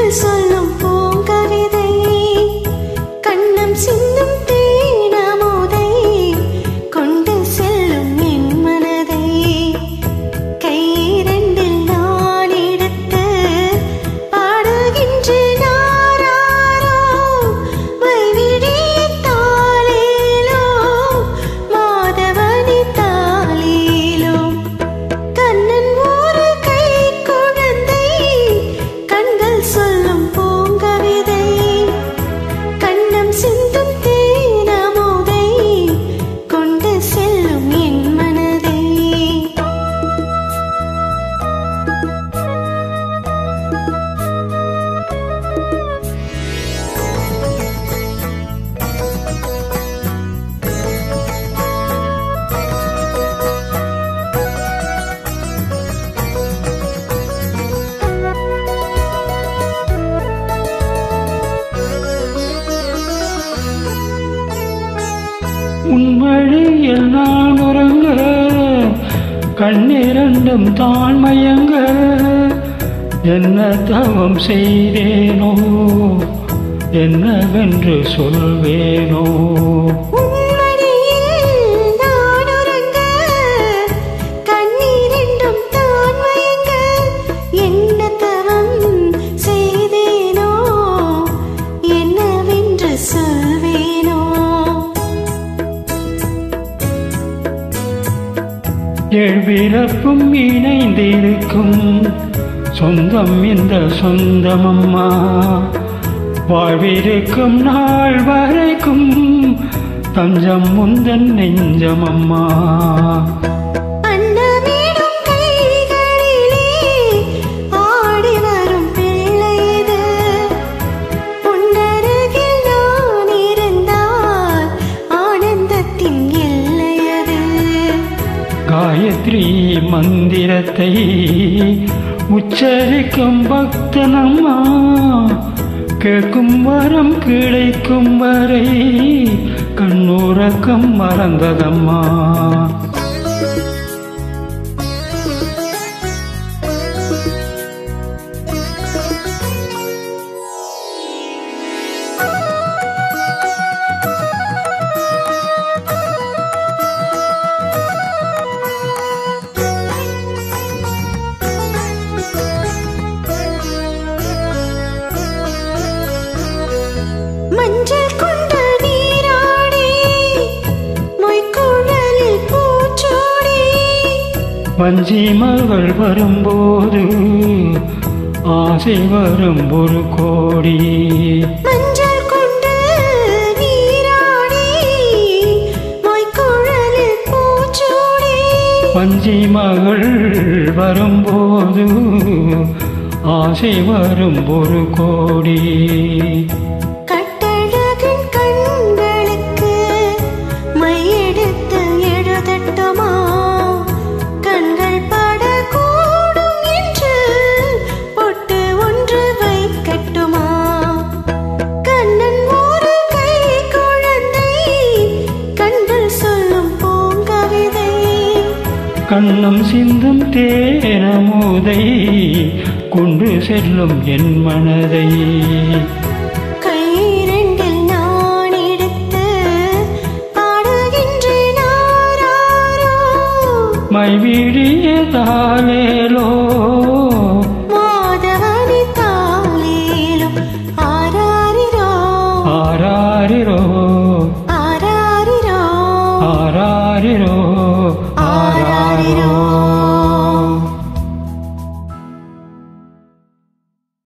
கண்கள் சொல்லும் பூங்கவிதை கண்ணம் சிந்தும் தேனமுதை கொண்டு செல்லும் என் மனதை கையிரண்டில் நான் எடுத்து பாடுகின்ற நாராரோ வைவிழிய தாளேலோ மாதவனி தாளேலோ கண்ணன் ஒரு கை குழந்தை கண்கள் சொல்லும் பூங்கவிதை கண்ணம் சிந்தும் தேனமுதை கொண்டு செல்லும் என் மனதை உன் வழியில் நான் உறங்க கண்ணிரண்டும் தான் மயங்க என்ன தவம் செய்தேனோ என்னவென்று சொல்வேனோ உன்மடியில் நான் உறங்க கண்ணீரெண்டும் தான் மயங்க என்ன தவம் செய்தேனோ என்னவென்று சொல்வேனோ எழுபிறப்பும் இணைந்திருக்கும் சொந்தம் இந்த சொந்தமம்மா வாழ்விருக்கும் நாள் வரைக்கும் தஞ்சம் முந்தன் நெஞ்சமம்மா அன்னமேடும் கைகளிலே ஆடி வரும் பிள்ளை இது உன்னருகில் நான் இருந்தால் ஆனந்தத்தின் எல்லையது காயத்ரி மந்திரத்தை உச்சரிக்கும் பக்தனம்மா கேட்கும் வரம் கிடைக்கும் வரை கண்ணுறக்கம் மறந்ததம்மா மஞ்சள் கொண்ட நீராடி மொய்க்குழலில் பூச்சோடி வஞ்சி மகள் வரும்போது ஆசை வரும் ஒரு கோடி மஞ்சள் கொண்டு நீராடி மொய்க்குழலில் பூச்சோடி வஞ்சி மகள் வரும்போது ஆசை வரும் ஒரு கோடி கட்டழகன் கண்களுக்கு மையெடுத்து எழுதட்டுமா கண்கள் படக்கூடும் என்று பொட்டு ஒன்று வைக்கட்டுமா கண்ணன் ஒரு கை குழந்தை கண்கள் சொல்லும் பூங்கவிதை கண்ணம் சிந்தும் தேனமுதை கொண்டு செல்லும் என் மனதை கையிரண்டில் நான் எடுத்து பாடுகின்றேன் ஆராரோ மைவிடியதாலேலோ மாதவனி தாளேலும் ஆராரிரோ ஆராரிரோ ஆராரிரோ ஆராரிரோ